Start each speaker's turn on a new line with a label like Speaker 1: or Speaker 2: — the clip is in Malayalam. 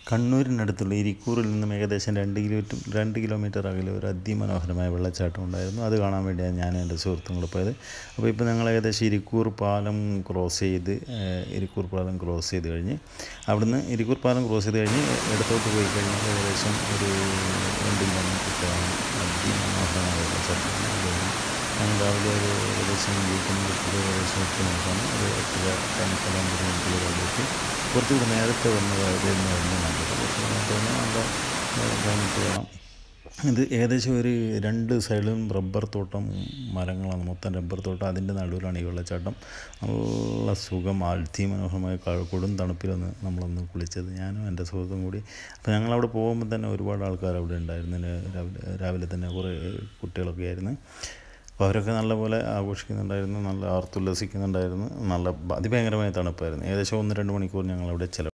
Speaker 1: കണ്ണൂരിനടുത്തുള്ള ഇരിക്കൂറിൽ നിന്നും ഏകദേശം രണ്ട് കിലോമീറ്റർ രണ്ട് കിലോമീറ്റർ അകലെ ഒരു അതിമനോഹരമായ വെള്ളച്ചാട്ടം ഉണ്ടായിരുന്നു അത് കാണാൻ വേണ്ടിയാണ് ഞാനും എൻ്റെ സുഹൃത്തും കൂടെ പോയത് അപ്പോൾ ഇപ്പോൾ ഞങ്ങൾ ഏകദേശം ഇരിക്കൂർ പാലം ക്രോസ് ചെയ്ത് ഏഹ്, ഇരിക്കൂർ പാലം ക്രോസ് ചെയ്ത് കഴിഞ്ഞ് അവിടുന്ന് ഇരിക്കൂർ പാലം ക്രോസ് ചെയ്ത് കഴിഞ്ഞ് ഇടത്തോട്ട് പോയി കഴിഞ്ഞാൽ ഏകദേശം ഒരു രണ്ട് കിലോമീറ്റർ അതിമനോഹരമായ വെള്ളച്ചാട്ടം ഞങ്ങൾ രാവിലെ ഒരു ഏകദേശം വീട്ടിൽ നിന്ന് വിട്ടത് ഏകദേശം എട്ട് മണിക്കാണ് ഒരു എട്ടര എട്ടര ഒമ്പത് മണിക്കുള്ളിൽ അവിടെ എത്തി കുറച്ചുകൂടി നേരത്തെ വന്നതായിരുന്നു നല്ലത് കുറച്ച് നേരത്തെ വന്നാൽ നല്ല ഏഹ്, കഴിഞ്ഞിട്ട് വേണം ഇത് ഏകദേശം ഒരു രണ്ട് സൈഡിലും റബ്ബർ തോട്ടം മരങ്ങളാണ് മൊത്തം റബ്ബർ തോട്ടം അതിൻ്റെ നടുവിലാണ് ഈ വെള്ളച്ചാട്ടം നല്ല സുഖം അതിമനോഹരമായ ക- കൊടും തണുപ്പിലൊന്ന് നമ്മളൊന്ന് കുളിച്ചത് ഞാനും എൻ്റെ സുഹൃത്തും കൂടി അപ്പോൾ ഞങ്ങളവിടെ പോകുമ്പോൾ തന്നെ ഒരുപാട് ആൾക്കാർ അവിടെ ഉണ്ടായിരുന്നു പിന്നെ രാവിലെ രാവിലെ തന്നെ കുറേ കുട്ടികളൊക്കെ ആയിരുന്നു അപ്പോൾ അവരൊക്കെ നല്ലപോലെ ആഘോഷിക്കുന്നുണ്ടായിരുന്നു നല്ല ആർത്തുല്ലസിക്കുന്നുണ്ടായിരുന്നു നല്ല അതിഭയങ്കരമായ തണുപ്പായിരുന്നു ഏകദേശം ഒന്ന് രണ്ട് മണിക്കൂർ ഞങ്ങൾ അവിടെ ചില